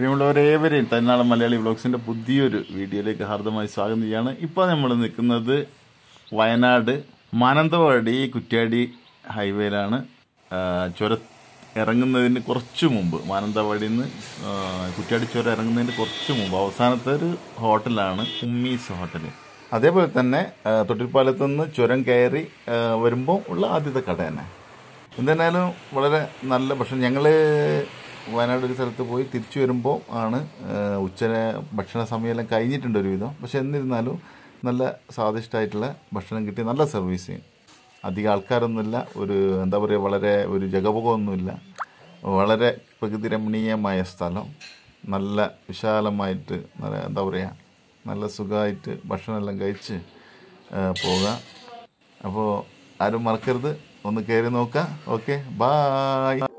പ്രിയമുള്ളവരേവരെയും തന്നാളം മലയാളി വ്ളോഗ്സിൻ്റെ പുതിയൊരു വീഡിയോയിലേക്ക് ഹാർദമായി സ്വാഗതം ചെയ്യാണ് ഇപ്പോൾ നമ്മൾ നിൽക്കുന്നത് വയനാട് മാനന്തവാടി കുറ്റ്യാടി ഹൈവേയിലാണ് ആ, ചുര ഇറങ്ങുന്നതിന് കുറച്ച് മുമ്പ് മാനന്തവാടിയിൽ നിന്ന് കുറ്റ്യാടി ചുരം ഇറങ്ങുന്നതിന് കുറച്ച് മുമ്പ് അവസാനത്തെ ഒരു ഹോട്ടലാണ് ഉമ്മീസ് ഹോട്ടൽ അതേപോലെ തന്നെ ആ, തൊട്ടിൽപ്പാലത്ത് നിന്ന് ചുരം കയറി ആ, വരുമ്പോൾ ഉള്ള ആദ്യത്തെ കട തന്നെ എന്തായാലും വളരെ നല്ല ഭക്ഷണം ഞങ്ങൾ വയനാട് ഒരു സ്ഥലത്ത് പോയി തിരിച്ചു വരുമ്പോൾ ആണ് ആ, ഉച്ച ഭക്ഷണ സമയമെല്ലാം കഴിഞ്ഞിട്ടുണ്ട് ഒരുവിധം പക്ഷെ എന്നിരുന്നാലും നല്ല സ്വാദിഷ്ടമായിട്ടുള്ള ഭക്ഷണം കിട്ടി നല്ല സർവീസിങ് അധികം ആൾക്കാരൊന്നുമില്ല ഒരു എന്താ പറയുക വളരെ ഒരു ജഗപുകമൊന്നുമില്ല വളരെ പ്രകൃതി രമണീയമായ സ്ഥലം നല്ല വിശാലമായിട്ട് നല്ല എന്താ പറയുക നല്ല സുഖമായിട്ട് ഭക്ഷണമെല്ലാം കഴിച്ച് ആ, പോകാം അപ്പോൾ ആരും മറക്കരുത് ഒന്ന് കയറി നോക്കാം ഓക്കെ ബായ്